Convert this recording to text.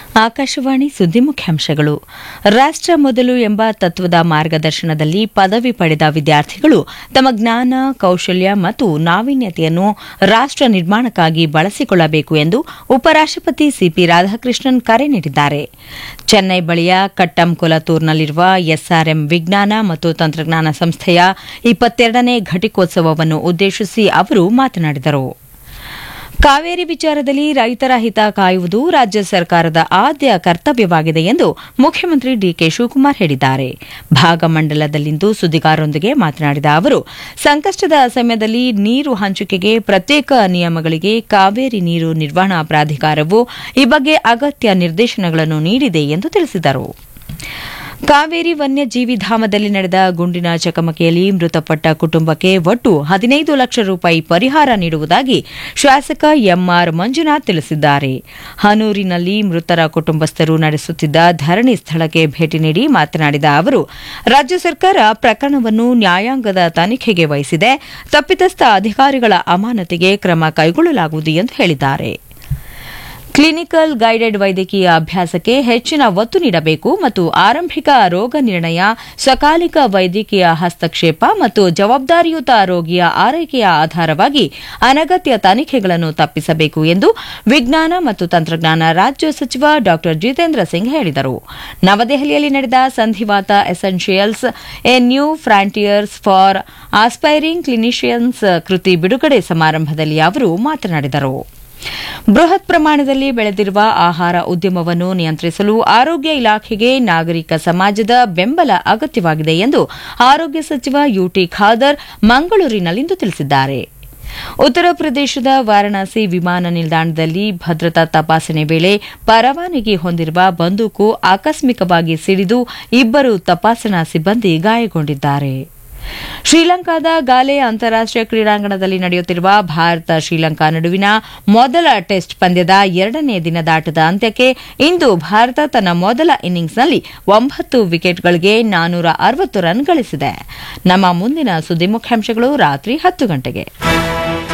ಆಕಾಶವಾಣಿ ಸುದ್ದಿ ಮುಖ್ಯಾಂಶಗಳು ರಾಷ್ಟ್ರ ಮೊದಲು ಎಂಬ ತತ್ವದ ಮಾರ್ಗದರ್ಶನದಲ್ಲಿ ಪದವಿ ಪಡೆದ ವಿದ್ಯಾರ್ಥಿಗಳು ತಮ್ಮ ಜ್ಞಾನ ಕೌಶಲ್ಯ ಮತ್ತು ನಾವೀನ್ಯತೆಯನ್ನು ರಾಷ್ಟ್ರ ನಿರ್ಮಾಣಕ್ಕಾಗಿ ಬಳಸಿಕೊಳ್ಳಬೇಕು ಎಂದು ಉಪರಾಷ್ಟಪತಿ ಸಿಪಿ ರಾಧಾಕೃಷ್ಣನ್ ಕರೆ ನೀಡಿದ್ದಾರೆ ಚೆನ್ನೈ ಬಳಿಯ ಕಟ್ಟಂಕೊಲತೂರ್ನಲ್ಲಿರುವ ಎಸ್ಆರ್ಎಂ ವಿಜ್ಞಾನ ಮತ್ತು ತಂತ್ರಜ್ಞಾನ ಸಂಸ್ಥೆಯ ಇಪ್ಪತ್ತೆರಡನೇ ಘಟಿಕೋತ್ಸವವನ್ನು ಉದ್ದೇಶಿಸಿ ಅವರು ಮಾತನಾಡಿದರು ಕಾವೇರಿ ವಿಚಾರದಲ್ಲಿ ರೈತರ ಹಿತ ಕಾಯುವುದು ರಾಜ್ಯ ಸರ್ಕಾರದ ಆದ್ಯ ಕರ್ತವ್ಯವಾಗಿದೆ ಎಂದು ಮುಖ್ಯಮಂತ್ರಿ ಡಿಕೆ ಶಿವಕುಮಾರ್ ಹೇಳಿದ್ದಾರೆ ಭಾಗಮಂಡಲದಲ್ಲಿಂದು ಸುದ್ದಿಗಾರರೊಂದಿಗೆ ಮಾತನಾಡಿದ ಅವರು ಸಂಕಷ್ಟದ ಸಮಯದಲ್ಲಿ ನೀರು ಹಂಚಿಕೆಗೆ ಪ್ರತ್ಯೇಕ ನಿಯಮಗಳಿಗೆ ಕಾವೇರಿ ನೀರು ನಿರ್ವಹಣಾ ಪ್ರಾಧಿಕಾರವು ಈ ಬಗ್ಗೆ ಅಗತ್ಯ ನಿರ್ದೇಶನಗಳನ್ನು ನೀಡಿದೆ ಎಂದು ತಿಳಿಸಿದರು ಕಾವೇರಿ ವನ್ಯಜೀವಿ ಧಾಮದಲ್ಲಿ ನಡೆದ ಗುಂಡಿನ ಚಕಮಕಿಯಲ್ಲಿ ಮೃತಪಟ್ಟ ಕುಟುಂಬಕ್ಕೆ ಒಟ್ಟು ಹದಿನೈದು ಲಕ್ಷ ರೂಪಾಯಿ ಪರಿಹಾರ ನೀಡುವುದಾಗಿ ಶಾಸಕ ಎಂಆರ್ ಮಂಜುನಾಥ್ ತಿಳಿಸಿದ್ದಾರೆ ಹನೂರಿನಲ್ಲಿ ಮೃತರ ಕುಟುಂಬಸ್ಥರು ನಡೆಸುತ್ತಿದ್ದ ಧರಣಿ ಸ್ಥಳಕ್ಕೆ ಭೇಟಿ ನೀಡಿ ಮಾತನಾಡಿದ ಅವರು ರಾಜ್ಯ ಸರ್ಕಾರ ಪ್ರಕರಣವನ್ನು ನ್ಯಾಯಾಂಗದ ತನಿಖೆಗೆ ವಹಿಸಿದೆ ತಪ್ಪಿತಸ್ಥ ಅಧಿಕಾರಿಗಳ ಅಮಾನತಿಗೆ ಕ್ರಮ ಕೈಗೊಳ್ಳಲಾಗುವುದು ಎಂದು ಹೇಳಿದ್ದಾರೆ ಕ್ಲಿನಿಕಲ್ ಗೈಡೆಡ್ ವೈದ್ಯಕೀಯ ಅಭ್ಯಾಸಕ್ಕೆ ಹೆಚ್ಚಿನ ಒತ್ತು ನೀಡಬೇಕು ಮತ್ತು ಆರಂಭಿಕ ರೋಗ ನಿರ್ಣಯ ಸಕಾಲಿಕ ವೈದ್ಯಕೀಯ ಹಸ್ತಕ್ಷೇಪ ಮತ್ತು ಜವಾಬ್ದಾರಿಯುತ ರೋಗಿಯ ಆರೈಕೆಯ ಆಧಾರವಾಗಿ ಅನಗತ್ಯ ತನಿಖೆಗಳನ್ನು ತಪ್ಪಿಸಬೇಕು ಎಂದು ವಿಜ್ಞಾನ ಮತ್ತು ತಂತ್ರಜ್ಞಾನ ರಾಜ್ಯ ಸಚಿವ ಡಾ ಜಿತೇಂದ್ರ ಸಿಂಗ್ ಹೇಳಿದರು ನವದೆಹಲಿಯಲ್ಲಿ ನಡೆದ ಸಂಧಿವಾತ essentials a new frontiers for aspiring clinicians ಕೃತಿ ಬಿಡುಗಡೆ ಸಮಾರಂಭದಲ್ಲಿ ಅವರು ಮಾತನಾಡಿದರು ಬೃಹತ್ ಪ್ರಮಾಣದಲ್ಲಿ ಬೆಳೆದಿರುವ ಆಹಾರ ಉದ್ಯಮವನ್ನು ನಿಯಂತ್ರಿಸಲು ಆರೋಗ್ಯ ಇಲಾಖೆಗೆ ನಾಗರಿಕ ಸಮಾಜದ ಬೆಂಬಲ ಅಗತ್ಯವಾಗಿದೆ ಎಂದು ಆರೋಗ್ಯ ಸಚಿವ ಯುಟಿ ಖಾದರ್ ಮಂಗಳೂರಿನಲ್ಲಿಂದು ತಿಳಿಸಿದ್ದಾರೆ ಉತ್ತರ ಪ್ರದೇಶದ ವಾರಣಾಸಿ ವಿಮಾನ ನಿಲ್ದಾಣದಲ್ಲಿ ಭದ್ರತಾ ತಪಾಸಣೆ ವೇಳೆ ಪರವಾನಗಿ ಹೊಂದಿರುವ ಬಂದೂಕು ಆಕಸ್ಮಿಕವಾಗಿ ಸಿಡಿದು ಇಬ್ಬರು ತಪಾಸಣಾ ಸಿಬ್ಬಂದಿ ಗಾಯಗೊಂಡಿದ್ದಾರೆ ಶ್ರೀಲಂಕಾದ ಗಾಲೆ ಅಂತಾರಾಷ್ಟೀಯ ಕ್ರೀಡಾಂಗಣದಲ್ಲಿ ನಡೆಯುತ್ತಿರುವ ಭಾರತ ಶ್ರೀಲಂಕಾ ನಡುವಿನ ಮೊದಲ ಟೆಸ್ಟ್ ಪಂದ್ಯದ ಎರಡನೇ ದಿನದಾಟದ ಅಂತ್ಯಕ್ಕೆ ಇಂದು ಭಾರತ ತನ್ನ ಮೊದಲ ಇನ್ನಿಂಗ್ಸ್ನಲ್ಲಿ ಒಂಬತ್ತು ವಿಕೆಟ್ಗಳಿಗೆ ನಾನೂರ ಅರವತ್ತು ರನ್ ಗಳಿಸಿದೆ ನಮ್ಮ ಮುಂದಿನ ಸುದ್ದಿ ಮುಖ್ಯಾಂಶಗಳು ರಾತ್ರಿ ಹತ್ತು ಗಂಟೆಗೆ